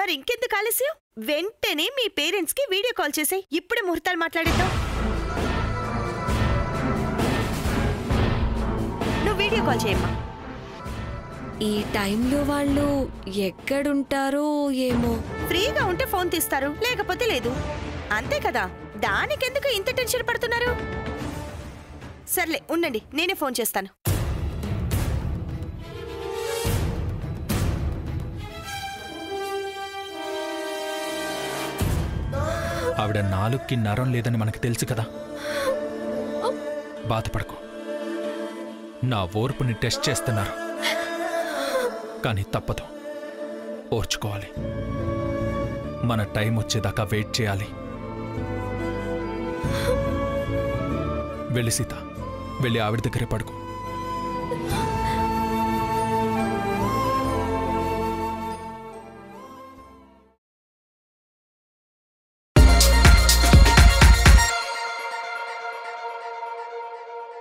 మరి ఇంకెందుకు ఆలస్యం వెంటనే మీ పేరెంట్స్ కి వీడియో కాల్ చేసాయి ఇప్పుడే ముహూర్తాలు మాట్లాడిద్దాం నువ్వు వీడియో కాల్ చేయమ్మా ఈ టైంలో వాళ్ళు ఎక్కడుంటారో ఏమో ఫ్రీగా ఉంటే ఫోన్ తీస్తారు లేకపోతే లేదు అంతే కదా దానికెందుకు ఇంత టెన్షన్ పడుతున్నారు సర్లే ఉండండి నేనే ఫోన్ చేస్తాను ఆవిడ నాలుగుకి నరం లేదని మనకు తెలుసు కదా బాధపడకు నా ఓర్పుని టెస్ట్ చేస్తున్నారు కానీ తప్పదు ఓర్చుకోవాలి మన టైం వచ్చేదాకా వెయిట్ చేయాలి వెళ్ళి సీత వెళ్ళి ఆవిడ దగ్గరే పడుకో